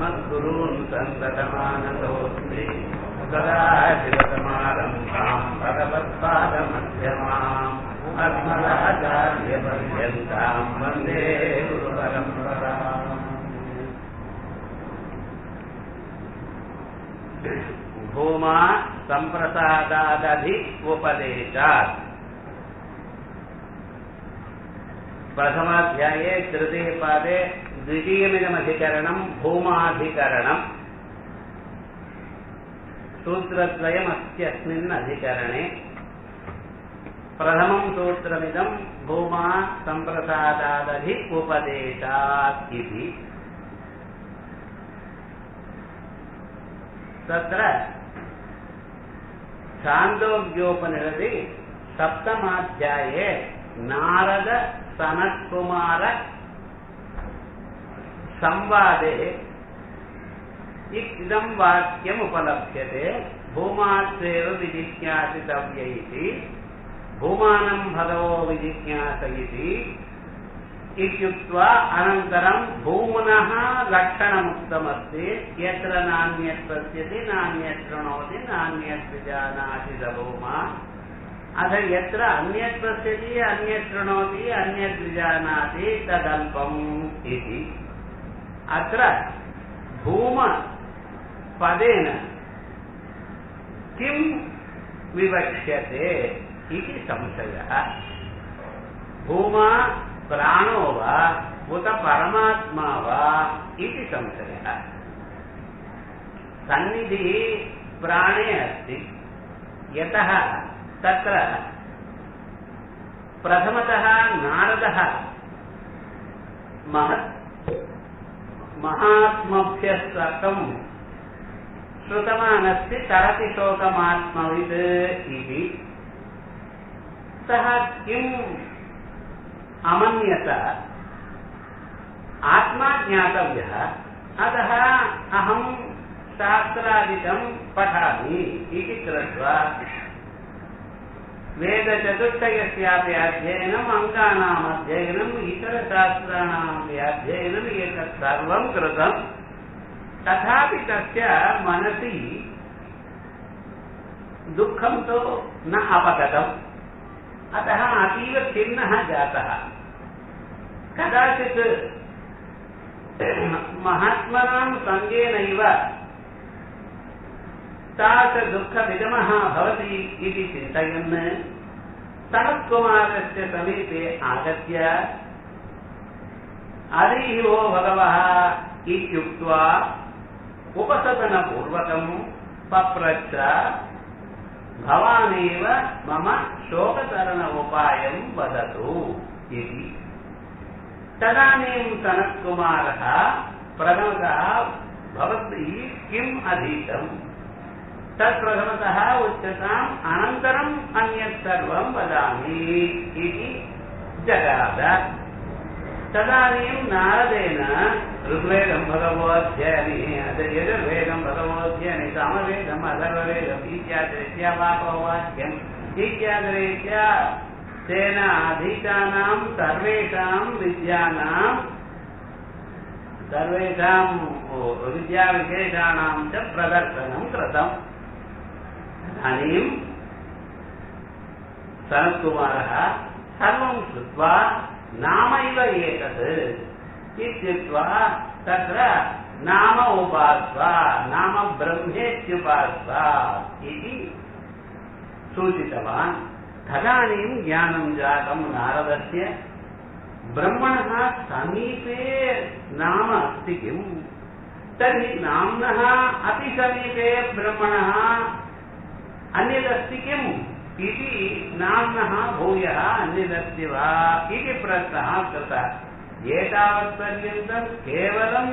अस्मद्गुरून् सन्ततमानतोऽस्मि सदा शिवसमारम्भाम् भगवत्पादमध्यमाम् अस्मदाचार्यपर्यन्ताम् वन्दे गुरुपरम्पराम् भूमा सम्प्रसादादधि उपदेशात् प्रथमाध्याये तृतीये पादे द्वितीयमिदमधिकरणम् भूमाधिकरणम् सूत्रद्वयमस्त्यस्मिन् अधिकरणे प्रथमं सूत्रमिदं भूमा सम्प्रसादादधि उपदेशात् इति तत्र छान्दोग्योपनिषदि सप्तमाध्याये नारद सनत्कुमार संवादे इदं वाक्यम् उपलभ्यते भूमात्वेव विजिज्ञासितव्य इति भूमानं भगवो विजिज्ञास इति इत्युक्त्वा अनन्तरं भूम्नः लक्षणमुक्तमस्ति यत्र नान्यत् पश्यति नान्यत् शृणोति नान्यत् विजानाति स भूमा अथ यत्र अन्यत् पश्यति अन्यत् शृणोति अन्यत् विजानाति तदल्पम् इति अत्र भूम पदेन किं विवक्ष्यते इति संशयः भूमा प्राणो वा उत परमात्मा वा इति संशयः सन्निधिः प्राणे अस्ति यतः तत्र प्रथमतः नारदः महत् महात्मभ्यः साकं श्रुतवानस्ति तरति शोकमात्मवित् इति सः किम् अमन्यत आत्मा ज्ञातव्यः अतः अहं शास्त्रादिकं पठामि इति कृत्वा वेदचतुष्टयस्यापि अध्ययनम् अङ्गानाम् अध्ययनम् इतरशास्त्राणामपि अध्ययनम् एतत् सर्वं कृतम् तथापि तस्य मनसि दुःखं तु न अपगतम् अतः अतीव खिन्नः जातः कदाचित् महात्मनां सङ्गेनैव तादृशदुःखविगमः भवति इति चिन्तयन् सनत्कुमारस्य समीपे आगत्य हरिः वो भगवः इत्युक्त्वा उपसदनपूर्वकं पप्रच्छ भवानेव मम शोकतरण उपायं वदतु इति तदानीं सनत्कुमारः प्रथमतः भवद्भिः किम् अधीतम् तत् प्रथमतः उच्यताम् अनन्तरम् अन्यत् सर्वं वदामि इति जगाद तदानीं नारदेन ऋग्वेदं भगवोऽध्ययने यजुर्वेदं भगवोऽध्ययने सामवेदम् अथर्ववेदम् इत्यादिरीत्या वाक्यम् इत्यादिरीत्या तेन अधीतानां सर्वेषां विद्यानां सर्वेषां विद्याविशेषाणां च प्रदर्शनं कृतम् इदानीं सनत्कुमारः सर्वं श्रुत्वा नामैव एतत् इत्युक्त्वा तत्र नाम उपास्वा नाम ब्रह्मेत्युपास्वा इति सूचितवान् तदानीं ज्ञानं जातं नारदस्य ब्रह्मणः समीपे नाम अस्ति किम् तर्हि नाम्नः अपि समीपे ब्रह्मणः अन्यदस्ति किम् इति नाम्नः भूयः अन्यदस्ति वा इति प्रश्नः कृतः एतावत्पर्यन्तं केवलं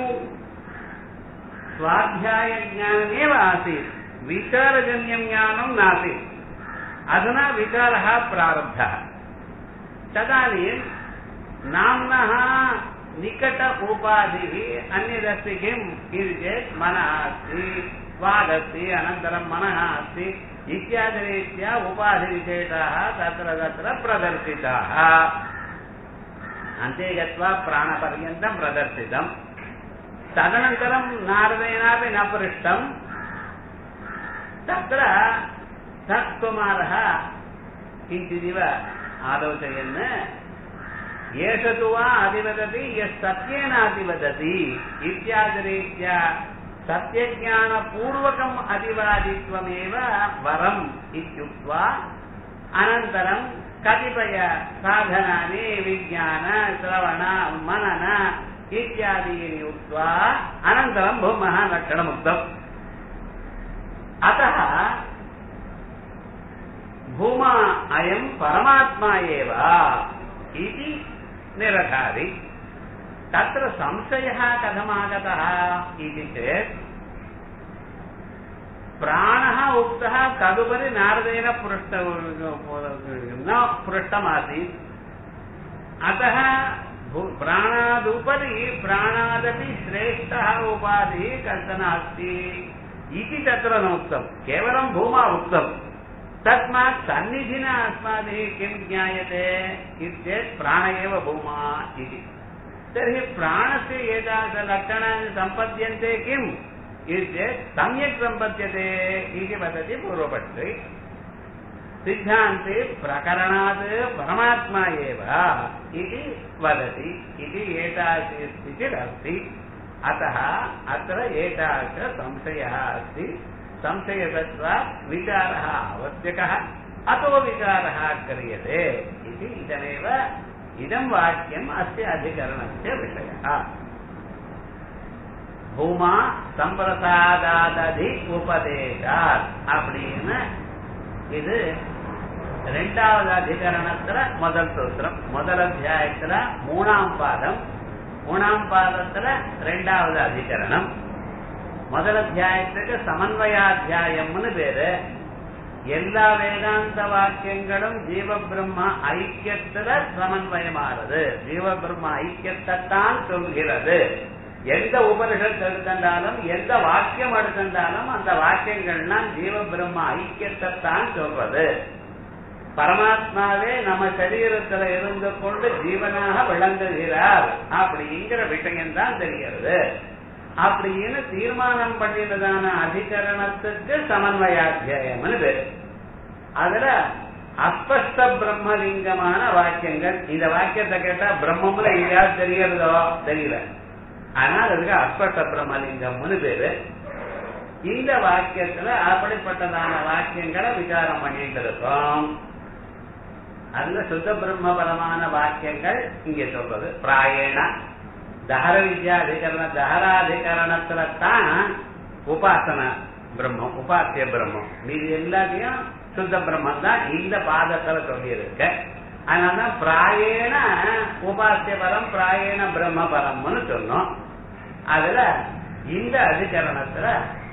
स्वाध्यायज्ञानमेव आसीत् विचारजन्यं ज्ञानं नासीत् अधुना विचारः प्रारब्धः तदानीं नाम्नः निकट उपाधिः अन्यदस्ति किम् इति चेत् मनः अस्ति वागस्ति अनन्तरं मनः अस्ति इत्यादिरीत्या उपाधिविशेषाः तत्र तत्र प्रदर्शिताः अन्ते गत्वा प्राणपर्यन्तं प्रदर्शितम् तदनन्तरं नारदेनापि न पृष्टम् तत्र सत्कुमारः किञ्चिदिव आलोचयन् एष तु वा अधिवदति यः सत्येन अधिवदति इत्यादिरीत्या सत्यज्ञानपूर्वकम् अधिवादित्वमेव वरम् इत्युक्त्वा अनन्तरं कतिपय साधनानि विज्ञान श्रवण मनन इत्यादीनि उक्त्वा अनन्तरं भूमः लक्षणमुक्तम् अतः भूमा अयं परमात्मा एव इति निरधारि तत्र संशयः कथमागतः इति चेत् प्राणः उक्तः तदुपरि नारदेन पृष्ट न पृष्टमासीत् अतः प्राणादुपरि प्राणादपि श्रेष्ठः उपाधिः कश्चन अस्ति इति तत्र न उक्तम् केवलं भूमा उक्तम् तस्मात् सन्निधिना अस्माभिः किं ज्ञायते इत्येत् प्राण एव भूमा इति तर्हि प्राणस्य एतादृशलक्षणानि सम्पद्यन्ते किम् इत्येत् सम्यक् सम्पद्यते इति वदति पूर्वपक्षे सिद्धान्ते प्रकरणात् परमात्मा एव इति वदति इति एतादृशी स्थितिरस्ति अतः अत्र एतादृश संशयः अस्ति संशयतत्वात् विचारः आवश्यकः अतो विचारः क्रियते इति इदमेव इदं वाक्यम् अस्य अधिकरणस्य विषयः பூமா சம்பிரசாதாததி உபதேசாத் அப்படின்னு இது ரெண்டாவது அதிகரணத்துல முதல் சூத்திரம் முதல் அத்தியாயத்துல மூணாம் பாதம் மூணாம் பாதத்துல ரெண்டாவது அதிகரணம் முதல் அத்தியாயத்துக்கு சமன்வயாத்தியாயம்னு பேரு எல்லா வேதாந்த வாக்கியங்களும் ஜீவ பிரம்ம ஐக்கியத்துல சமன்வயமானது ஜீவ பிரம்ம ஐக்கியத்தைத்தான் சொல்கிறது எந்த உபனிஷத்து எடுத்தாலும் எந்த வாக்கியம் எடுத்தாலும் அந்த வாக்கியங்கள்லாம் ஜீவ பிரம்ம ஐக்கியத்தைத்தான் சொல்றது பரமாத்மாவே நம்ம சரீரத்துல இருந்து கொண்டு ஜீவனாக விளங்குகிறார் அப்படிங்கிற விஷயம் தான் தெரிகிறது அப்படின்னு தீர்மானம் பண்ணினதான அதிகரணத்துக்கு சமன்வயாத்தியாயம்னு பேரு அதுல அஸ்பஷ்ட பிரம்மலிங்கமான வாக்கியங்கள் இந்த வாக்கியத்தை கேட்டா பிரம்மம்ல எங்கேயாவது தெரியறதோ தெரியல ஆனால் அதுக்கு அஸ்பஷ்ட பிரம்மலிங்கம்னு பேரு இந்த வாக்கியத்துல அப்படிப்பட்டதான வாக்கியங்களை விசாரம் பண்ணிட்டு இருக்கோம் அதுல சுத்த பிரம்மபரமான வாக்கியங்கள் இங்க சொல்றது பிராயண தஹர வித்யாதிகரண தஹராதிகரணத்துல தான் உபாசன பிரம்மம் உபாசிய பிரம்மம் மீது எல்லாத்தையும் சுத்த பிரம்மம் தான் இந்த பாதத்துல சொல்லி இருக்க அதனாலதான் பிராயண உபாசிய பரம் பிராயண பிரம்ம பரம்னு சொன்னோம் அதுல இந்த அதிகரணத்துல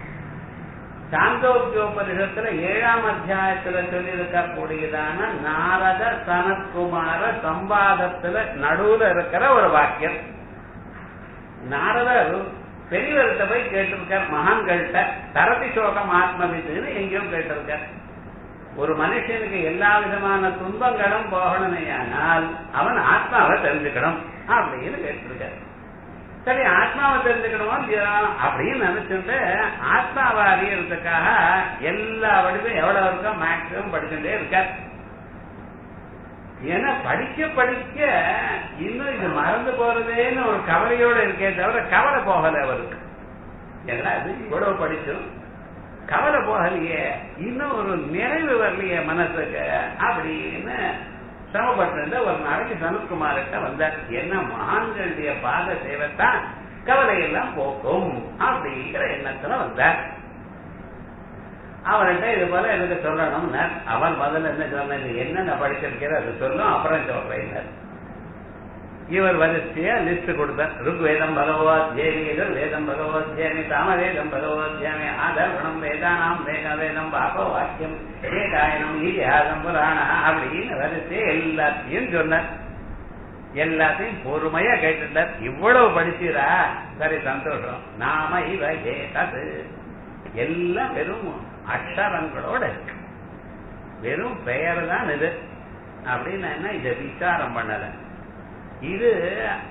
சாந்தோக்கியோபனிஷத்துல ஏழாம் அத்தியாயத்துல சொல்லி இருக்கக்கூடியதான நாரத சனத்குமார சம்பாதத்துல நடுவுல இருக்கிற ஒரு வாக்கியம் நாரதர் பெரியவர்கிட்ட போய் கேட்டிருக்கார் மகான்கள்கிட்ட தரதி சோகம் ஆத்மவித்துன்னு எங்கேயும் கேட்டிருக்கார் ஒரு மனுஷனுக்கு எல்லா விதமான துன்பங்களும் போகணுமையானால் அவன் ஆத்மாவை தெரிஞ்சுக்கணும் அப்படின்னு கேட்டிருக்கார் சரி ஆத்மாவை தெரிஞ்சுக்கணுமா அப்படின்னு நினைச்சுட்டு ஆத்மாவை அறியறதுக்காக எல்லா வடிவும் எவ்வளவு இருக்கோ மேக்சிமம் படிச்சுட்டே இருக்கார் ஏன்னா படிக்க படிக்க இன்னும் இது மறந்து போறதேன்னு ஒரு கவலையோட இருக்கே தவிர கவலை போகல அவருக்கு ஏன்னா அது இவ்வளவு படிச்சும் கவலை போகலையே இன்னும் ஒரு நிறைவு வரலையே மனசுக்கு அப்படின்னு சிரமப்பட்டிருந்த ஒரு நாளைக்கு சனத்குமார்கிட்ட வந்தார் என்ன மகான்களுடைய பாத சேவைத்தான் கவலையெல்லாம் போக்கும் அப்படிங்கிற எண்ணத்துல வந்தார் அவர்கிட்ட இது போல எனக்கு சொல்லணும்னா அவர் முதல்ல என்ன சொன்னது என்னென்ன படிச்சிருக்கிற அது சொல்லும் அப்புறம் சொல்றேன் இவர் வரிசையா லிஸ்ட் கொடுத்தார் ருக்வேதம் பகவத்யேமி எதிர் வேதம் பகவத்யேமி சாமவேதம் பகவத்யேமி ஆதர்வணம் வேதானாம் வேத வேதம் பாப வாக்கியம் ஏகாயனம் ஈதியாசம் புராண அப்படின்னு வரிசையை எல்லாத்தையும் சொன்னார் எல்லாத்தையும் பொறுமையா கேட்டுட்டார் இவ்வளவு படிச்சீரா சரி சந்தோஷம் நாம இவ ஏதது எல்லாம் வெறும் அக்ஷரங்களோட இருக்கு வெறும் பெயர் தான் இது அப்படின்னு இதை விசாரம் பண்ணல இது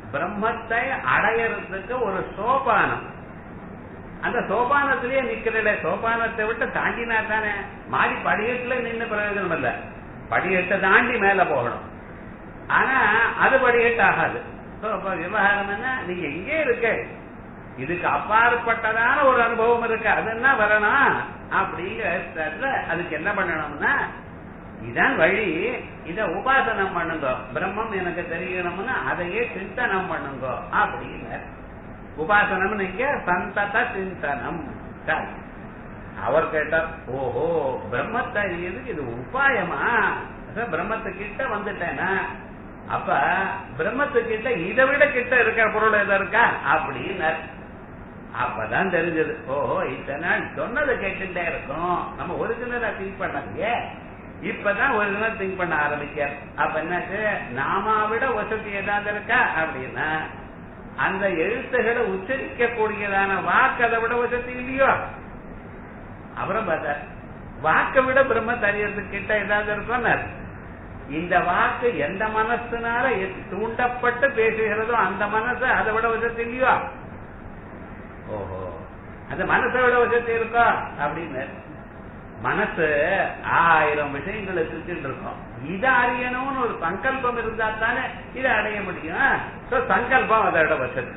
பிரம்மத்தை அடையறதுக்கு ஒரு சோபானம் அந்த சோபானத்திலேயே நிக்கிறல சோபானத்தை விட்டு தாண்டினா தானே மாடி படிக்கட்டுல நின்று பிரயோஜனம் இல்ல படிக்கட்டை தாண்டி மேல போகணும் ஆனா அது படிக்கட்டு ஆகாது விவகாரம் என்ன நீங்க எங்கே இருக்க இதுக்கு அப்பாற்பட்டதான ஒரு அனுபவம் இருக்கு அது என்ன வரணும் அப்படிங்கிற அதுக்கு என்ன பண்ணணும்னா இதான் வழி இத உபாசனம் பண்ணுங்க பிரம்மம் எனக்கு தெரியணும்னா அதையே சிந்தனம் பண்ணுங்க அப்படின்னு உபாசனம் நீங்க சந்தத சிந்தனம் அவர் கேட்டார் ஓஹோ பிரம்மத்தை அறியதுக்கு இது உபாயமா பிரம்மத்து கிட்ட வந்துட்டேனா அப்ப பிரம்மத்து கிட்ட இதை விட கிட்ட இருக்கிற பொருள் எதா இருக்கா அப்படின்னார் அப்பதான் தெரிஞ்சது ஓஹோ இத்தனை நாள் சொன்னதை கேட்டுட்டே இருக்கும் நம்ம ஒரிஜினலா திங்க் பண்ணலையே இப்பதான் ஒரிஜினல் திங்க் பண்ண ஆரம்பிச்சார் அப்ப என்னாச்சு நாம விட வசதி ஏதாவது இருக்கா அப்படின்னா அந்த எழுத்துகளை உச்சரிக்க கூடியதான வாக்கு அதை விட வசதி இல்லையோ அப்புறம் பார்த்தார் வாக்கை விட பிரம்ம தெரியறதுக்கு கிட்ட ஏதாவது இருக்கும் இந்த வாக்கு எந்த மனசுனால தூண்டப்பட்டு பேசுகிறதோ அந்த மனசு அதை விட வசதி இல்லையோ ஓஹோ அந்த மனசை விட வசதி இருக்கோ அப்படின்னு மனசு ஆயிரம் விஷயங்களை சுத்திட்டு இருக்கும் இதை அறியணும்னு ஒரு சங்கல்பம் இருந்தா தானே இதை அடைய முடியும் சங்கல்பம் அதோட வசதி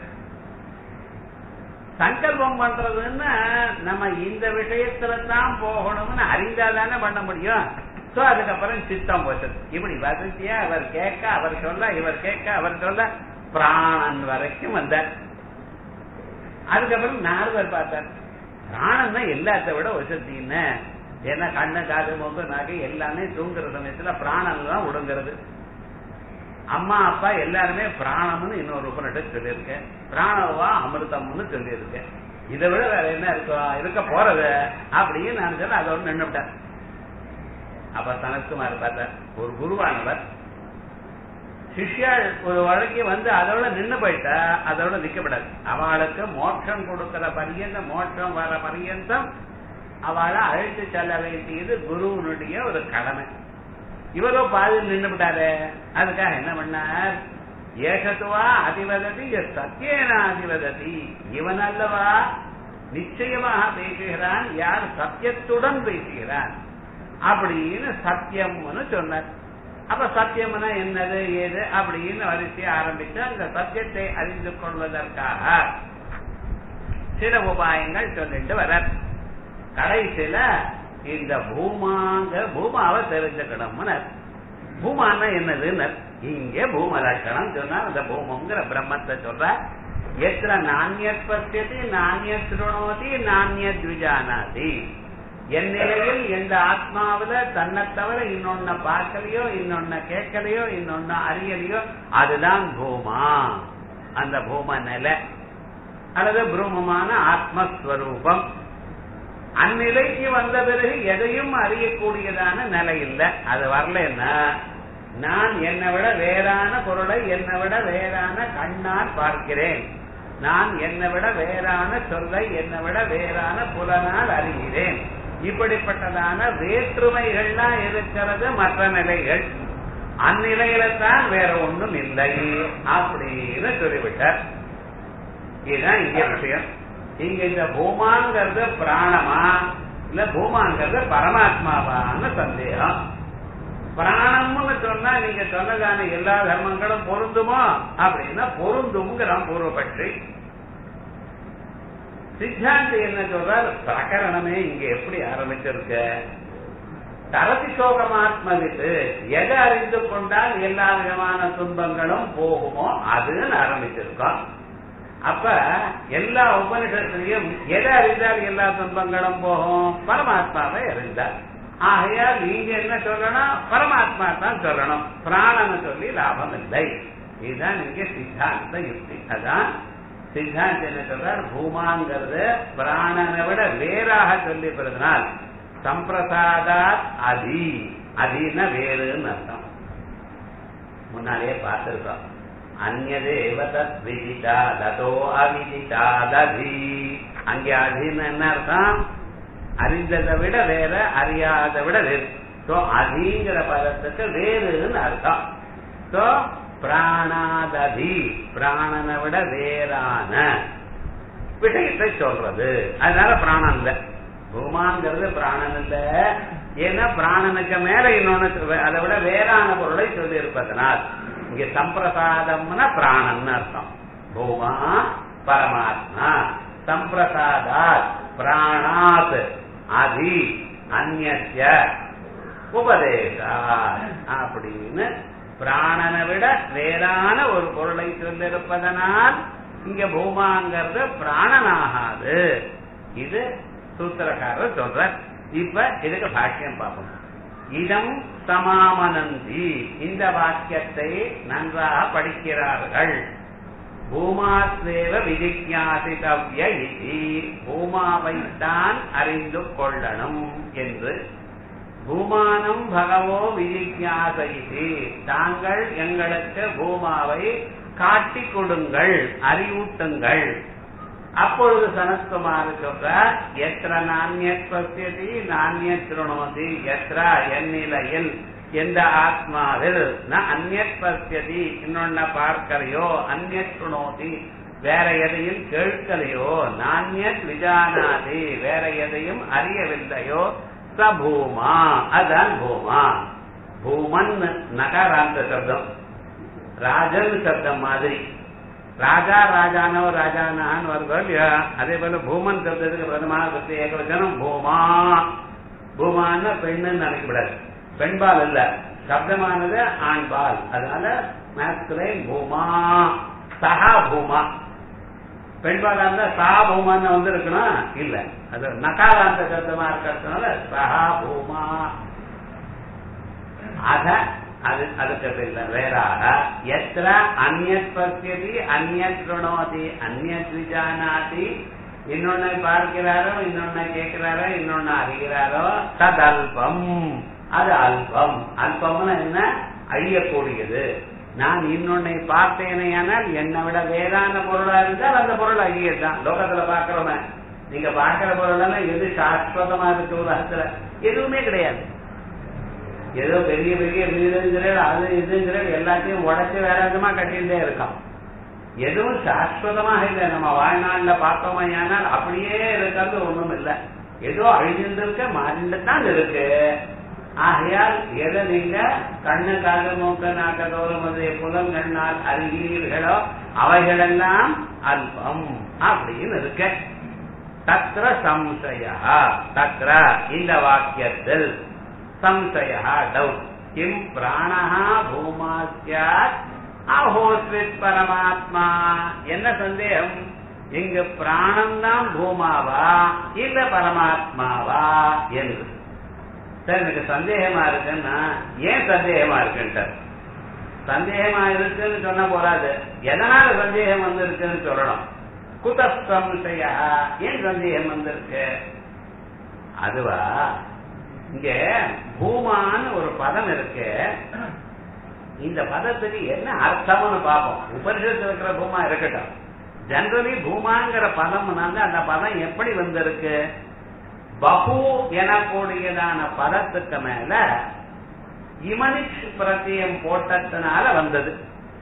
சங்கல்பம் பண்றதுன்னா நம்ம இந்த விஷயத்துல தான் போகணும்னு அறிந்தாதானே பண்ண முடியும் சோ அதுக்கப்புறம் சித்தம் வசதி இப்படி வசதியா அவர் கேட்க அவர் சொல்ல இவர் கேட்க அவர் சொல்ல பிராணன் வரைக்கும் வந்தார் அதுக்கப்புறம் நாரதர் பார்த்தார் பிராணன் தான் எல்லாத்த விட வசதின்னு ஏன்னா கண்ணு காது மூக்கு நாக்கு எல்லாமே தூங்குற சமயத்துல பிராணன் தான் ஒடுங்கிறது அம்மா அப்பா எல்லாருமே பிராணம்னு இன்னொரு உபநிட்டு சொல்லியிருக்கேன் பிராணவா அமிர்தம்னு சொல்லியிருக்கேன் இதை விட வேற என்ன இருக்கும் இருக்க போறது அப்படின்னு நான் சொல்ல அதோட நின்றுட்டேன் அப்ப சனத்குமார் பார்த்தார் ஒரு குருவானவர் சிஷ்யாள் ஒரு வழக்கு வந்து அதோட நின்னு போயிட்டா அதோட நிக்கப்படாது அவளுக்கு மோட்சம் கொடுக்கிற பரியந்த மோட்சம் வர பரியந்தம் அவளை அழைத்து செல்ல வேண்டியது குருவனுடைய ஒரு கடமை இவரோ பாதியில் நின்று விட்டாரு அதுக்காக என்ன பண்ணார் ஏகத்துவா அதிவததி சத்தியேன அதிவததி இவன் அல்லவா நிச்சயமாக பேசுகிறான் யார் சத்தியத்துடன் பேசுகிறான் அப்படின்னு சத்தியம்னு சொன்னார் அப்ப சத்தியம்னா என்னது ஏது அப்படின்னு வரிசைய ஆரம்பிச்சு அந்த சத்தியத்தை அறிந்து கொள்வதற்காக சில உபாயங்கள் சொல்லிட்டு வரார் கடைசியில இந்த பூமாங்க பூமாவை தெரிஞ்சுக்கணும்னு பூமான்னா என்னதுன்னு இங்க பூம லட்சணம் சொன்னா அந்த பூமங்கிற பிரம்மத்தை சொல்ற எத்திர நானியத் பசியதி நானியத் திருணோதி நானியத் விஜானாதி என் நிலையில் எந்த ஆத்மாவில தன்னை தவிர இன்னொன்ன பார்க்கலையோ இன்னொன்ன கேட்கலையோ இன்னொன்ன அறியலையோ அதுதான் பூமா அந்த பூம நிலை அல்லது பிரம்மமான ஆத்மஸ்வரூபம் அந்நிலைக்கு வந்த பிறகு எதையும் அறியக்கூடியதான நிலை இல்லை அது வரலன்னா நான் என்னை விட வேறான பொருளை என்னை விட வேறான கண்ணால் பார்க்கிறேன் நான் என்னை விட வேறான சொல்லை என்னை விட வேறான புலனால் அறிகிறேன் இப்படிப்பட்டதான வேற்றுமைகள்லாம் இருக்கிறது மற்ற நிலைகள் அந்நிலையில தான் வேற ஒண்ணும் இல்லை அப்படின்னு சொல்லிவிட்டார் இதுதான் இங்க விஷயம் இங்க இந்த பூமாங்கிறது பிராணமா இல்ல பூமாங்கிறது பரமாத்மாவான்னு சந்தேகம் பிராணம்னு சொன்னா நீங்க சொன்னதான எல்லா தர்மங்களும் பொருந்துமோ அப்படின்னா பொருந்துங்கிறான் பூர்வபட்சி சித்தாந்தி என்ன சொல்றார் பிரகரணமே இங்க எப்படி ஆரம்பிச்சிருக்க தரதி சோகமாத்மவித்து எதை அறிந்து கொண்டால் எல்லா விதமான துன்பங்களும் போகுமோ அதுன்னு ஆரம்பிச்சிருக்கோம் அப்ப எல்லா உபனிஷத்திலையும் எதை அறிந்தால் எல்லா துன்பங்களும் போகும் பரமாத்மாவை அறிந்தார் ஆகையால் நீங்க என்ன சொல்லணும் பரமாத்மா தான் சொல்லணும் பிராணனை சொல்லி லாபம் இல்லை இதுதான் இங்க சித்தாந்த யுக்தி அதான் சித்தாந்த் என்ன சொல்றார் பூமாங்கிறது பிராணனை விட வேறாக சொல்லி பிறந்தனால் சம்பிரசாதாத் அதி அதின வேறுன்னு அர்த்தம் முன்னாலேயே பார்த்திருக்கோம் அந்நதேவ தத் விதிதா ததோ அவிதிதா ததி அங்கே அதின்னு என்ன அர்த்தம் அறிந்ததை விட வேற அறியாத விட வேறு சோ அதிங்கிற பதத்துக்கு வேறுன்னு அர்த்தம் சோ பிராணாததி பிராணனை விட வேறான விஷயத்தை சொல்றது அதனால பிராணம் இல்ல பூமாங்கிறது பிராணன் இல்ல ஏன்னா பிராணனுக்கு மேல இன்னொன்னு அதை விட வேறான பொருளை சொல்லி இருப்பதனால் இங்க சம்பிரசாதம்னா பிராணன் அர்த்தம் பூமா பரமாத்மா சம்பிரசாதாத் பிராணாத் அதி அந்நிய உபதேசா அப்படின்னு பிராணனை விட வேறான ஒரு பொருளை சொல்லிருப்பதனால் இங்க பூமாங்கிறது பிராணனாகாது இது சூத்திரக்காரர் சொல்ற இப்ப இதுக்கு பாஷ்யம் பார்ப்போம் இதம் சமாமனந்தி இந்த வாக்கியத்தை நன்றாக படிக்கிறார்கள் பூமாத்வேவ விதிஜாசிதவ்ய இதி பூமாவைத்தான் அறிந்து கொள்ளணும் என்று பூமானம் பகவோ விதிஜாசைதி தாங்கள் எங்களுக்கு பூமாவை காட்டிக் கொடுங்கள் அறிவூட்டுங்கள் அப்பொழுது சனத்குமார் சொல்றார் எத்திர நானியத் பசியதி நானியத் திருணோதி எத்ரா எந்நிலையில் எந்த ஆத்மாவில் ந அந்நியத் பசியதி இன்னொன்ன பார்க்கலையோ அந்நியத் திருணோதி வேற எதையும் கேட்கலையோ நானியத் விஜானாதி வேற எதையும் அறியவில்லையோ ச பூமா அதான் பூமா பூமன் நகராந்த சப்தம் ராஜன் சப்தம் மாதிரி ராஜா ராஜானோ ராஜானான்னு வருதோ இல்லையா அதே போல பூமன் சப்தத்துக்கு பிரதமான பத்தி ஏகவச்சனம் பூமா பூமான்னு பெண்ணுன்னு நினைக்கக்கூடாது பெண்பால் இல்ல சப்தமானது ஆண்பால் அதனால மேஸ்குலைன் பூமா சஹா பூமா பெண்பாலா இருந்தா சா பூமான்னு வந்து இருக்கணும் இல்ல அது நகாராந்த சப்தமா இருக்கிறதுனால சஹா பூமா அத அது அதுக்கு இல்ல வேறாக எத்திர அந்நத் பசியதி அந்நத் ருணோதி அந்நத் விஜானாதி இன்னொன்னை பார்க்கிறாரோ இன்னொன்னை கேட்கிறாரோ இன்னொன்னு அறிகிறாரோ தத் அல்பம் அது அல்பம் அல்பம்னு என்ன அழியக்கூடியது நான் இன்னொன்னை பார்த்தேனேயானால் என்னை விட வேறான பொருளா இருந்தால் அந்த பொருள் அழியதான் லோகத்துல பாக்குறோமே நீங்க பாக்குற பொருள் எல்லாம் எது சாஸ்வதமா இருக்கு உலகத்துல எதுவுமே கிடையாது ஏதோ பெரிய பெரிய வீடுங்கிறேன் அது இதுங்கிறேன் எல்லாத்தையும் உடச்சு வேற விதமா கட்டிகிட்டே இருக்கான் எதுவும் சாஸ்வதமாக இல்லை நம்ம வாழ்நாள்ல பார்த்தோமா ஏனால் அப்படியே இருக்கிறது ஒண்ணும் இல்லை ஏதோ அழிஞ்சிட்டு இருக்க மாறிட்டு தான் இருக்கு ஆகையால் எதை நீங்க கண்ணு காது மூக்க நாக்க தோறும் அது புலங்கண்ணால் அறிகிறீர்களோ அவைகளெல்லாம் அல்பம் அப்படின்னு இருக்க தத்ர சம்சய தத்ர இந்த வாக்கியத்தில் संशय डौट किम प्राण भूमा அஹோஸ்வித் பரமாத்மா என்ன சந்தேகம் இங்க பிராணம் தான் பூமாவா இல்ல பரமாத்மாவா என்று சார் எனக்கு சந்தேகமா இருக்குன்னா ஏன் சந்தேகமா இருக்குன்ட்டு சந்தேகமா இருக்குன்னு சொன்ன போறாது எதனால சந்தேகம் வந்திருக்குன்னு சொல்லணும் குத சம்சய ஏன் சந்தேகம் வந்திருக்கு அதுவா இங்க பூமான்னு ஒரு பதம் இருக்கு இந்த பதத்துக்கு என்ன அர்த்தம்னு பார்ப்போம் உபனிஷத்து இருக்கிற பூமா இருக்கட்டும் ஜெனரலி பூமாங்கிற பதம்னாங்க அந்த பதம் எப்படி வந்திருக்கு பகு எனக்கூடியதான பதத்துக்கு மேல இமனிஷ் பிரத்தியம் போட்டதுனால வந்தது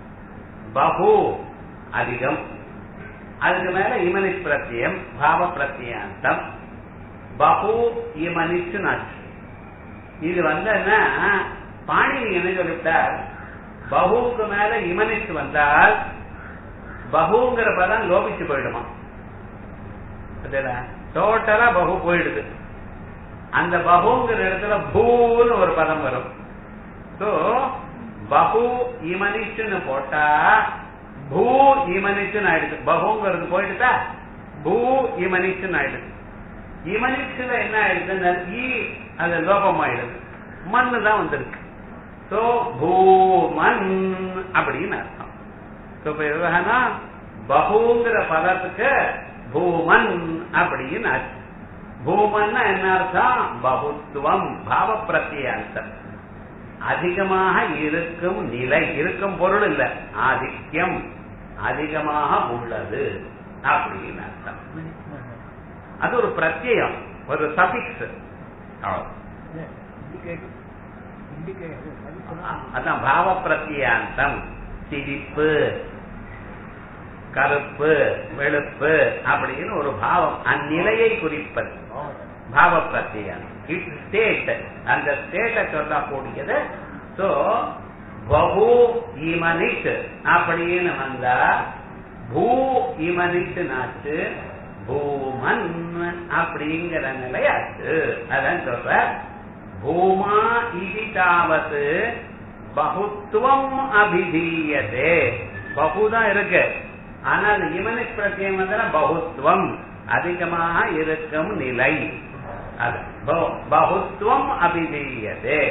பகு அதிகம் அதுக்கு மேல இமனிஷ் பிரத்தியம் பாவ பிரத்தியாந்தம் பகு இமனிஷ் நாச்சு இது வந்து என்ன பாணினி என்ன சொல்லிவிட்டார் பகுவுக்கு மேல இமனிச்சு வந்தால் பகுங்கிற பதம் லோபிச்சு போயிடுமா டோட்டலா பகு போயிடுது அந்த பகுங்கிற இடத்துல பூன்னு ஒரு பதம் வரும் சோ பகு இமனிச்சுன்னு போட்டா பூ இமனிச்சுன்னு ஆயிடுது பகுங்கிறது போயிடுதா பூ இமனிச்சுன்னு ஆயிடுது இமனிச்சுல என்ன ஆயிடுது ஈ அது லோபமாயிடுது மண்ணு தான் வந்திருக்கு சோ பூமன் அப்படின்னு அர்த்தம் இப்ப எதுனா பகுங்கிற பதத்துக்கு பூமன் அப்படின்னு ஆச்சு பூமன்னா என்ன அர்த்தம் பகுத்துவம் பாவ பிரத்தியாந்தம் அதிகமாக இருக்கும் நிலை இருக்கும் பொருள் இல்ல ஆதிக்கம் அதிகமாக உள்ளது அப்படின்னு அர்த்தம் அது ஒரு பிரத்யம் ஒரு சபிக்ஸ் அதான் பாவ பிரத்தியாந்தம் சிரிப்பு கருப்பு வெளுப்பு அப்படின்னு ஒரு பாவம் அந்நிலையை குறிப்பது பாவ பிரத்தியம் இட் ஸ்டேட் அந்த ஸ்டேட்டை சொல்லக்கூடியது சோ பகு இமனிட் அப்படின்னு வந்தா பூ இமனிட் நாச்சு பூமன் அப்படிங்கிற நிலையாச்சு அதான் சொல்ற பூமா இது தாவது பகுத்துவம் அபிதீயதே பகுதான் இருக்கு ஆனால் இமனிட் பிரத்தியம் வந்து பகுத்துவம் அதிகமாக இருக்கும் நிலை அது பகுத்துவம் அபிதீயதே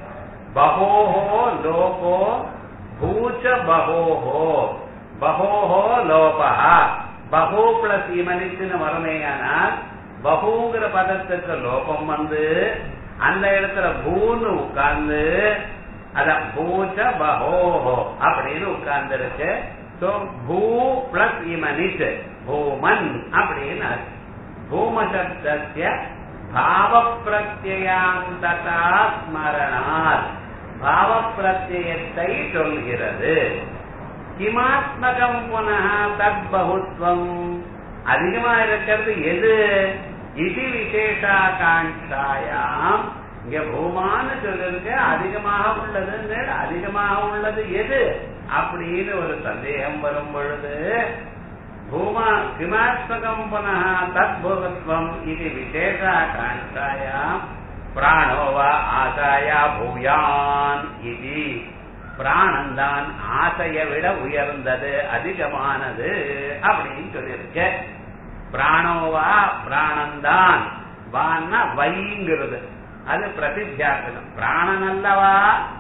பகோஹோ லோகோ பூச்ச பகோஹோ பகோஹோ லோபா பகோ பிளஸ் இமனிச்சுன்னு வரமேயானால் பகுங்கிற பதத்துக்கு லோபம் வந்து அந்த இடத்துல பூன்னு உட்கார்ந்து அதான் பூச்ச பகோஹோ அப்படின்னு உட்கார்ந்து இருக்கு சோ பூ பிளஸ் இமனிட் பூமன் அப்படின்னு பூம சப்தத்திய பாவ பிரத்யாந்ததா ஸ்மரணால் பாவ பிரத்யத்தை சொல்கிறது கிமாத்மகம் புனக தத் பகுத்வம் அதிகமா இருக்கிறது எது இது விசேஷாகாங்காயாம் இங்க பூமான்னு சொல்லிருக்க அதிகமாக உள்ளது அதிகமாக உள்ளது எது அப்படின்னு ஒரு சந்தேகம் வரும் பொழுது பூமா கிமாத்மகம் புனக தத்பூகத்வம் இது விசேஷாகாங்காயாம் பிராணோவா ஆசாயா பூயான் இது பிராணந்தான் ஆசையை விட உயர்ந்தது அதிகமானது அப்படின்னு சொல்லியிருக்க பிராணோவா பிராணந்தான் வான்னா வைங்கிறது அது பிரசித்தியாசனம் பிராணன் அல்லவா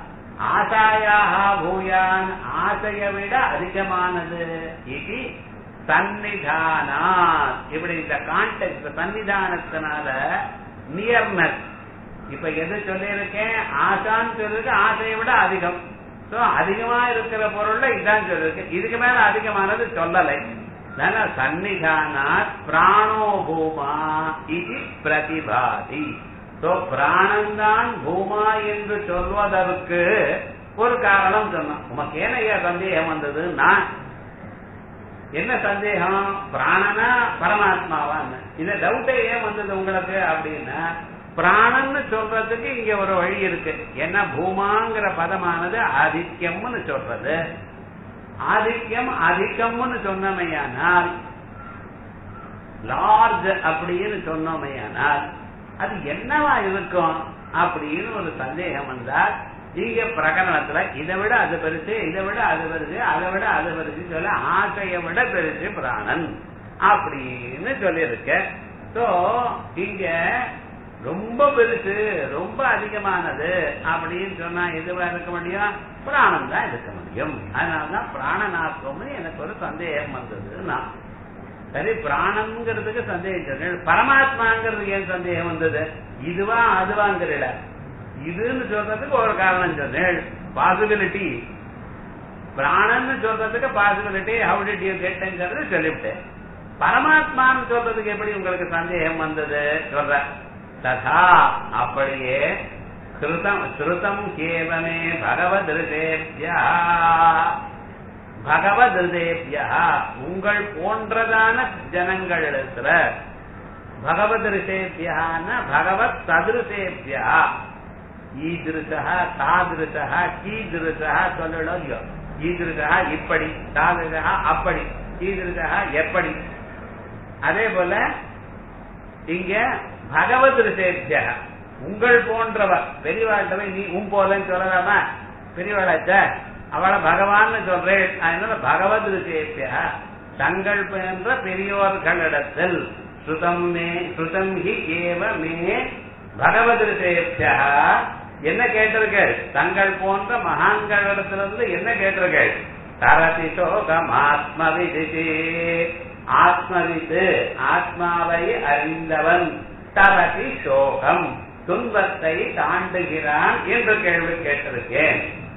ஆசாயாக பூயான் ஆசையை விட அதிகமானது இது சன்னிதானா இப்படி இந்த கான்டெக்ட் சன்னிதானத்தினால நியர்னஸ் இப்ப எது சொல்லியிருக்கேன் ஆசான்னு சொல்லிருக்கு ஆசையை விட அதிகம் சோ அதிகமா இருக்கிற பொருள்ல இதான் சொல்லிருக்கு இதுக்கு மேல அதிகமானது சொல்லலை சன்னிதானா பிராணோ பூமா இது பிரதிபாதி சோ பிராணந்தான் பூமா என்று சொல்வதற்கு ஒரு காரணம் சொன்னோம் உமக்கு ஏனையா சந்தேகம் வந்தது நான் என்ன சந்தேகம் பிராணனா பரமாத்மாவான்னு இந்த டவுட்டே ஏன் வந்தது உங்களுக்கு அப்படின்னா பிராணன்னு சொல்றதுக்கு இங்க ஒரு வழி இருக்கு என்ன பூமாங்கிற பதமானது ஆதித்யம்னு சொல்றது ஆதித்யம் அதிகம்னு சொன்னமையானால் லார்ஜ் அப்படின்னு சொன்னோமையானால் அது என்னவா இருக்கும் அப்படின்னு ஒரு சந்தேகம் வந்தால் இங்க பிரகரணத்துல இதை விட அது பெருசு இதை விட அது பெருசு அதை விட அது பெருசு சொல்ல ஆசையை விட பெருசு பிராணன் அப்படின்னு சொல்லியிருக்க சோ இங்க ரொம்ப பெருசு ரொம்ப அதிகமானது அப்படின்னு சொன்னா எதுவா இருக்க முடியும் பிராணம் தான் இருக்க முடியும் அதனாலதான் பிராணநாத்வம்னு எனக்கு ஒரு சந்தேகம் வந்தது நான் சரி பிராணம்ங்கிறதுக்கு சந்தேகம் சொன்னேன் பரமாத்மாங்கிறதுக்கு ஏன் சந்தேகம் வந்தது இதுவா அதுவாங்கிறல இதுன்னு சொல்றதுக்கு ஒரு காரணம் சொன்னேன் பாசிபிலிட்டி பிராணன்னு சொல்றதுக்கு பாசிபிலிட்டி ஹவு டிட் யூ கெட்ங்கிறது சொல்லிவிட்டேன் பரமாத்மான்னு சொல்றதுக்கு எப்படி உங்களுக்கு சந்தேகம் வந்தது சொல்ற ததா அப்படியே கிருதம் ஸ்ருதம் கேவமே பகவத் ரிதேபியா பகவத் ரிதேபியா உங்கள் போன்றதான ஜனங்களிடத்துல பகவத் ரிஷேபியான பகவத் சதுருஷேபியா ஈதிருஷா தாதிருஷா கீதிருஷா சொல்லணும் இல்லையோ ஈதிருஷா இப்படி தாதிருஷா அப்படி கீதிருஷா எப்படி அதே போல இங்க பகவத் ரிஷேபியா உங்கள் போன்றவர் பெரியவாழ்த்தவை நீ உன் போலன்னு சொல்லலாமா பெரியவாளாச்ச அவளை பகவான் சொல்றேன் அதனால பகவத் ரிஷேபியா தங்கள் போன்ற பெரியோர்களிடத்தில் ஸ்ருதம் மே ஸ்ருதம் ஹி ஏவ மே பகவத் ரிஷேபியா என்ன கேட்டிருக்கள் தங்கள் போன்ற மகான்களிடத்திலிருந்து என்ன கேட்டிருக்கள் தரதி சோகம் ஆத்மவிதி ஆத்மவித்து ஆத்மாவை அறிந்தவன் தரதி சோகம் துன்பத்தை தாண்டுகிறான் என்று கேள்வி கேட்டிருக்கேன்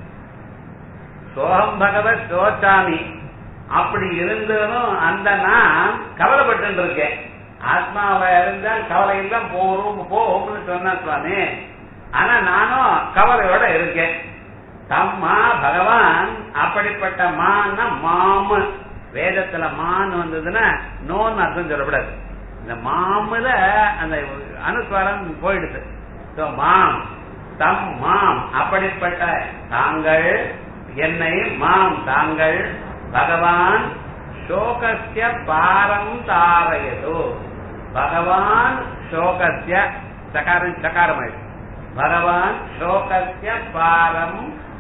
சோகம் பகவத் சோச்சாமி அப்படி இருந்ததும் அந்த நான் கவலைப்பட்டு இருக்கேன் ஆத்மாவை இருந்தால் கவலை எல்லாம் போரும் போகும்னு சொன்ன சுவாமி ஆனா நானும் கவலையோட இருக்கேன் தம்மா பகவான் அப்படிப்பட்ட மான்னா மாமு வேதத்துல மான் வந்ததுன்னா நோன்னு அர்த்தம் சொல்லக்கூடாது இந்த மாமுல அந்த அனுஸ்வாரம் போயிடுது So, மாம் தம் மாம் அப்படிப்பட்ட தாங்கள் என்னை மாம் தாங்கள் பகவான் சோகஸ்ய பாரம் தாரயது பகவான் சோகஸ்ய சகாரம் சகாரமாயிடுச்சு பகவான் சோகஸ்ய பாரம்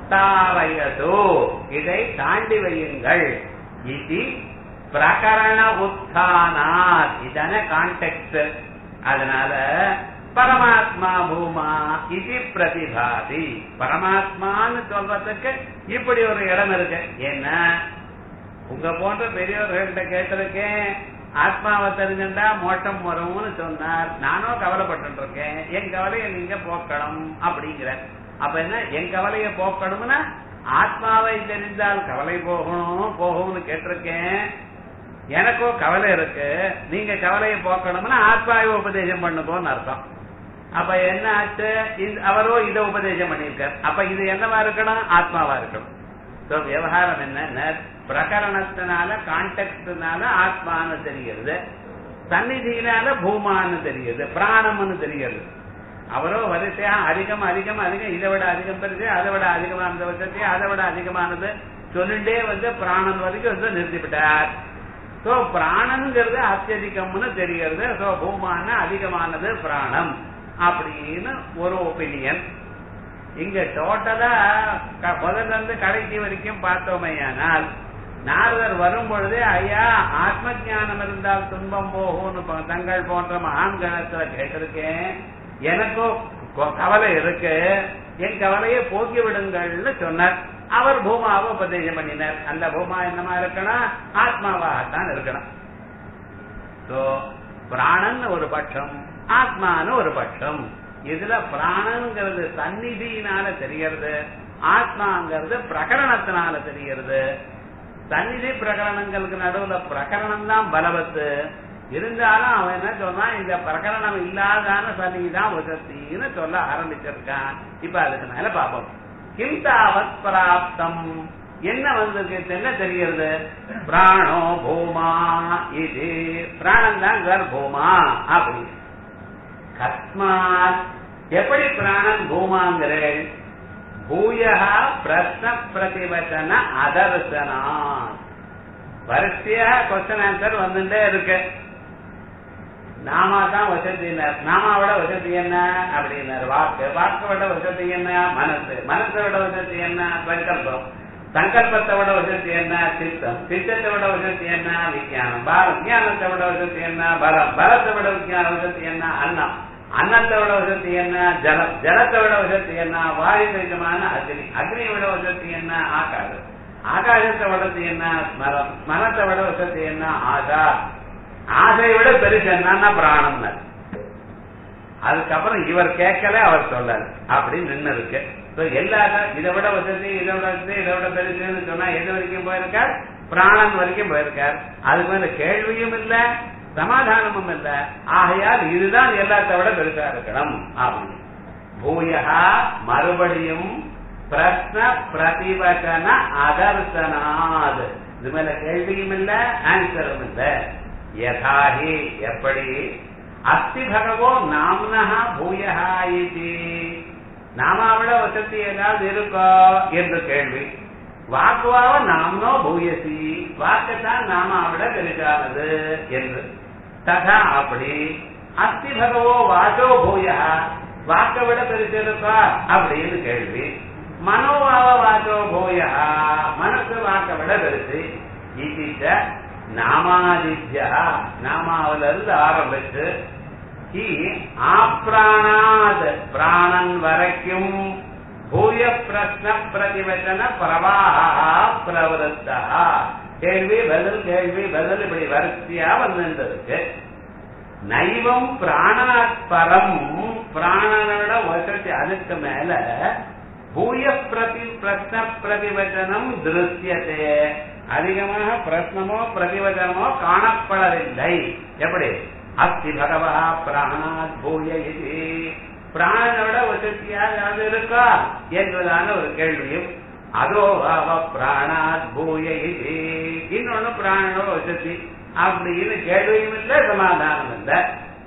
தாரயது இதை தாண்டி வையுங்கள் இது பிரகரண உத்தானாத் இதான கான்டெக்ட் அதனால பரமாத்மா பூமா இது பிரதிபாதி பரமாத்மான்னு சொல்றதுக்கு இப்படி ஒரு இடம் இருக்கு ஏன்னா உங்க போன்ற பெரியவர்கள்ட்ட கேட்டிருக்கேன் ஆத்மாவை தெரிஞ்சுட்டா மோட்டம் வரும்னு சொன்னார் நானும் கவலைப்பட்டு இருக்கேன் என் கவலையை நீங்க போக்கணும் அப்படிங்கிற அப்ப என்ன என் கவலையை போக்கணும்னா ஆத்மாவை தெரிந்தால் கவலை போகணும் போகும்னு கேட்டிருக்கேன் எனக்கோ கவலை இருக்கு நீங்க கவலையை போக்கணும்னா ஆத்மாவை உபதேசம் பண்ணுங்கன்னு அர்த்தம் அப்ப என்ன ஆச்சு இது- அவரோ இதை உபதேசம் பண்ணியிருக்கார் அப்ப இது என்னவா இருக்கணும் ஆத்மாவா இருக்கணும் So, விவகாரம் என்ன பிரகரணத்தினால கான்டெக்ட்னால ஆத்மான்னு தெரிகிறது சந்நிதியினால பூமான்னு தெரியுது பிராணம்னு தெரிகிறது அவரோ வரிசையா அதிகம் அதிகம் அதிகம் இதை விட அதிகம் பெருசு அதை விட அதிகமானது வசதி அதை விட அதிகமானது சொல்லிட்டே வந்து பிராணன் வரைக்கும் வந்து நிறுத்திவிட்டார் சோ பிராணங்கிறது அத்தியதிகம்னு தெரிகிறது சோ பூமான அதிகமானது பிராணம் அப்படின்னு ஒரு ஒப்பீனியன் இங்க டோட்டலா க- முதல்ல இருந்து கடைசி வரைக்கும் பார்த்தோமையானால் நாரதர் வரும் பொழுதே ஐயா ஆத்ம ஞானம் இருந்தால் துன்பம் போகும்னு ப- தங்கள் போன்ற மகான்களத்துல கேட்டிருக்கேன் எனக்கும் கொ- கவலை இருக்கு என் கவலையை போக்கி விடுங்கள்னு சொன்னார் அவர் பூமாவை உபதேசம் பண்ணினார் அந்த பூமா என்னமா இருக்கணும் ஆத்மாவாகத்தான் இருக்கணும் சோ பிராணன் ஒரு பட்சம் ஆத்மான்னு ஒரு பட்சம் இதுல பிராணங்கிறது சந்நிதியினால தெரியறது ஆத்மாங்கிறது பிரகரணத்தினால தெரியறது சந்நிதி பிரகரணங்களுக்கு நடுவுல பிரகரணம் தான் பலவத்து இருந்தாலும் அவன் என்ன சொல்றான் இந்த பிரகரணம் இல்லாதான சந்நிதி தான் உசத்தின்னு சொல்ல ஆரம்பிச்சிருக்கான் இப்ப அதுக்கு மேல பாப்போம் கிம் தாவத் பிராப்தம் என்ன வந்திருக்கு என்ன தெரிகிறது பிராணோ பூமா இது பிராணம் தான் கர் பூமா அப்படி கஸ்மாத் எப்படி பிராணன் பூமாங்கிறேன் பூயா பிரश्न பிரதிவச்சன அதர்சனா வரிசையா கொஸ்டின் ஆன்சர் வந்துட்டே இருக்கு நாமா தான் வசதினார் நாமாவோட வசதி என்ன அப்படின்னாரு வாக்கு வாக்கு விட வசதி என்ன மனசு மனசை விட வசதி என்ன சங்கல்பம் சங்கல்பத்தை விட வசதி என்ன சித்தம் சித்தத்தை விட வசதி என்ன விஞ்ஞானம் பா- விஞ்ஞானத்தை விட வசதி என்ன பலம் பலத்தை விட விஞ்ஞான வசதி என்ன அன்னம் அன்னத்தை விட வசதி என்ன ஜலம் ஜலத்தை விட வசதி என்ன வாயு சகிதமான அக்னி அக்னியை விட வசதி என்ன ஆகாசம் ஆகாசத்தை வசதி என்ன ஸ்மரம் ஸ்மரத்தை விட வசதி என்ன ஆசா ஆசையை விட பெருசு என்னன்னா பிராணம் அதுக்கப்புறம் இவர் கேட்கல அவர் சொல்லாரு அப்படி நின்னு இருக்கு So, எல்லா இதை விட வசதி இதை விட வசதி இதை விட பெருசுன்னு சொன்னா எது வரைக்கும் போயிருக்கார் பிராணன் வரைக்கும் போயிருக்கார் அதுக்கு மேல கேள்வியும் இல்ல சமாதானமும் இல்ல ஆகையால் இதுதான் எல்லாத்தை விட பெருசா இருக்கணும் அப்படின்னு பூயா மறுபடியும் பிரஸ்ன பிரதிவச்சன அதர்சனாத் இது மேல கேள்வியும் இல்ல ஆன்சரும் இல்ல யதாஹி எப்படி அஸ்தி பகவோ நாம்னஹா பூயா இது நாமாவிட வசதி ஏதாவது இருக்கோ என்று கேள்வி வாக்குவாவ நாம்னோ பூயசி வாக்குத்தான் நாமாவிட பெரிதானது என்று ததா அப்படி அஸ்தி பகவோ வாசோ பூயா வாக்க விட பெருசு இருக்கா அப்படின்னு கேள்வி மனோபாவ வாசோ பூயா மனசு வாக்க விட பெருசு இது நாமாதித்யா நாமாவில இருந்து ஆரம்பிச்சு ஹி ஆப்ராணாத் பிராணன் வரைக்கும் பூய பிரஸ்ன பிரதிவச்சன பிரவாகா பிரவருத்தா கேள்வி பதில் கேள்வி பதில் இப்படி வரிசையா வந்துருக்கு நைவம் பிராணாத் பரம் பிராணனோட வசதி அதுக்கு மேல பூய பிரதி பிரஸ்ன பிரதிவச்சனம் திருஷ்யத்தே அதிகமாக பிரஸ்னமோ பிரதிவச்சனமோ காணப்படவில்லை எப்படி அஸ்தி பகவா பிராணாத் பூய இது பிராணனோட வசதியாக அது இருக்கா என்பதான ஒரு கேள்வியும் அதோ அவ பிராணாத் பூய இது இன்னொன்னு பிராணனோட வசதி அப்படின்னு கேள்வியும் இல்லை சமாதானம் இல்லை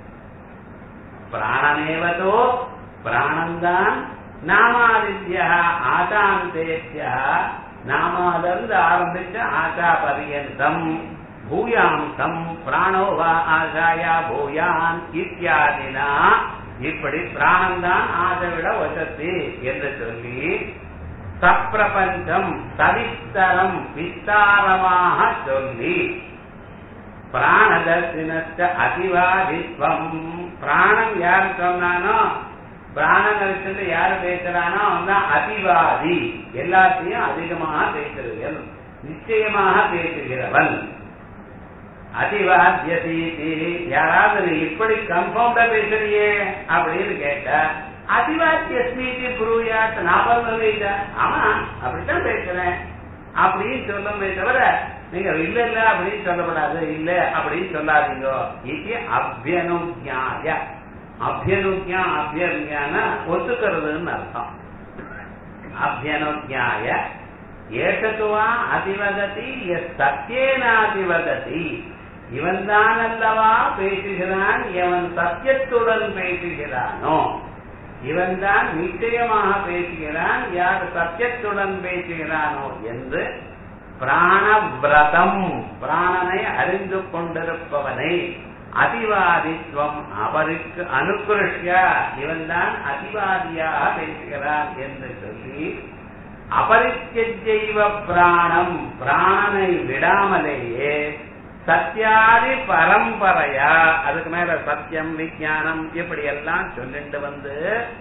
பிராணமேவதோ பிராணந்தான் நாமாதித்யா ஆசாந்தேத்யா நாமாதிருந்து ஆரம்பிச்ச ஆசா பரியந்தம் பூயாந்தம் பிராணோ வா ஆசாயா பூயான் இத்தியாதினா இப்படி பிராணந்தான் ஆசை விட வசதி என்று சொல்லி சப்பிரபஞ்சம் சவிஸ்தரம் விஸ்தாரமாக சொல்லி பிராணதர்சினஸ்த அதிவாதித்வம் பிராணம் யார் சொன்னானோ பிராணம் வச்சுட்டு யாரு பேசுறானோ அவன் தான் அதிவாதி எல்லாத்தையும் அதிகமாக பேசுகிறவன் நிச்சயமாக பேசுகிறவன் அதிவாத்தியதீதி யாராவது நீ இப்படி கன்ஃபார்ம்டா பேசுறியே அப்படின்னு கேட்ட அதிவாத்தியஸ்மீதி புரூயாத் நாற்பது இல்ல ஆமா அப்படித்தான் பேசுறேன் அப்படின்னு சொல்லணுமே தவிர நீங்க இல்ல இல்ல அப்படின்னு சொல்லக்கூடாது இல்ல அப்படின்னு சொல்லாதீங்க இது அபியனுஜாய அபியனுஜா அபியனுஜான ஒத்துக்கிறதுன்னு அர்த்தம் அபியனுஜாய ஏகத்துவா அதிவததி சத்தியேனாதிவததி இவன் தான் அல்லவா பேசுகிறான் எவன் சத்தியத்துடன் பேசுகிறானோ இவன் தான் நிச்சயமாக பேசுகிறான் யார் சத்தியத்துடன் பேசுகிறானோ என்று பிராணவிரதம் பிராணனை அறிந்து கொண்டிருப்பவனை அதிவாதித்வம் அவருக்கு அனுகிருஷ்ய இவன் தான் அதிவாதியாக பேசுகிறான் என்று சொல்லி அபரித்யஜைவ பிராணம் பிராணனை விடாமலேயே சத்தியாதி பரம்பரையா அதுக்கு மேல சத்தியம் விஜயானம் இப்படி எல்லாம் சொல்லிட்டு வந்து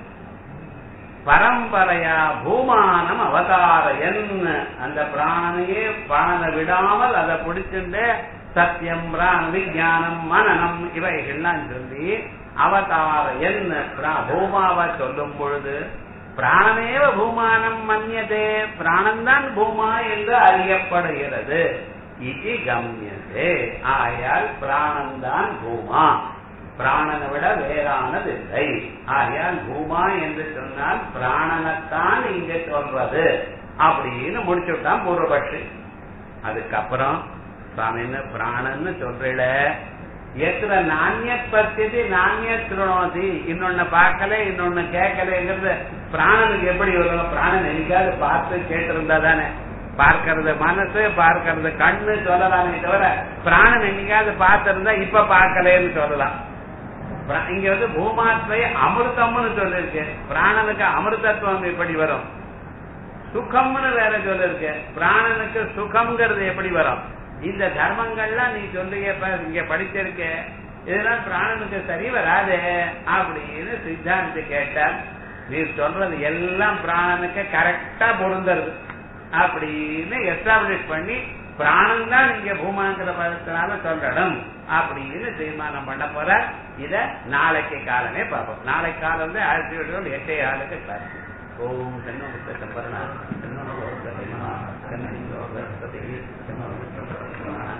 பரம்பரையா பூமானம் அவதாரையன் அந்த பிராணனையே பிராணனை விடாமல் அதை பிடிச்சிட்டு சத்தியம் பிராண விஜயானம் மனநம் இவைகள்லாம் சொல்லி அவதாரையன் பூமாவை சொல்லும் பொழுது பிராணமேவ பூமானம் மன்யதே பிராணம்தான் பூமா என்று அறியப்படுகிறது இது கம்யதே ஆயால் பிராணம்தான் பூமா பிராணனை விட வேறானதில்லை ஆகையால் பூமா என்று சொன்னால் பிராணனைத்தான் இங்க சொல்றது அப்படின்னு முடிச்சுட்டான் பூர்வபட்சி அதுக்கப்புறம் சுவாமின்னு பிராணன்னு சொல்றல எத்தனை நானிய பத்தியது நானிய திருணோதி இன்னொன்னு பார்க்கல இன்னொன்னு கேட்கலங்கிறது பிராணனுக்கு எப்படி வரும் பிராணன் என்னைக்காவது பார்த்து கேட்டிருந்தா தானே பார்க்கறது மனசு பார்க்கறது கண்ணு சொல்லலாமே தவிர பிராணன் என்னைக்காவது பார்த்திருந்தா இப்ப பார்க்கலன்னு சொல்லலாம் இங்க வந்து பூமாத்மை அமிர்தம்னு சொல்லிருக்கு பிராணனுக்கு அமிர்தத்துவம் எப்படி வரும் சுகம்னு வேற சொல்லிருக்கு பிராணனுக்கு சுகம்ங்கிறது எப்படி வரும் இந்த தர்மங்கள்லாம் நீ சொல்லுங்க இங்க படிச்சிருக்க இதெல்லாம் பிராணனுக்கு சரி வராது அப்படின்னு சித்தாந்தி கேட்டார் நீ சொல்றது எல்லாம் பிராணனுக்கு கரெக்டா பொருந்தருது அப்படின்னு எஸ்டாப்ளிஷ் பண்ணி பிராணம் தான் நீங்க பூமாங்கிற பதத்தினால சொல்லணும் அப்படின்னு தீர்மானம் பண்ண போற இத நாளைக்கு காலமே பார்ப்போம் நாளைக்கு காலம் வந்து ஆயிரத்தி எட்டு எட்டே ஆளுக்கு கிளாஸ் ஓம் தென்னோ புத்த சம்பரணா தென்னோ கண்ணி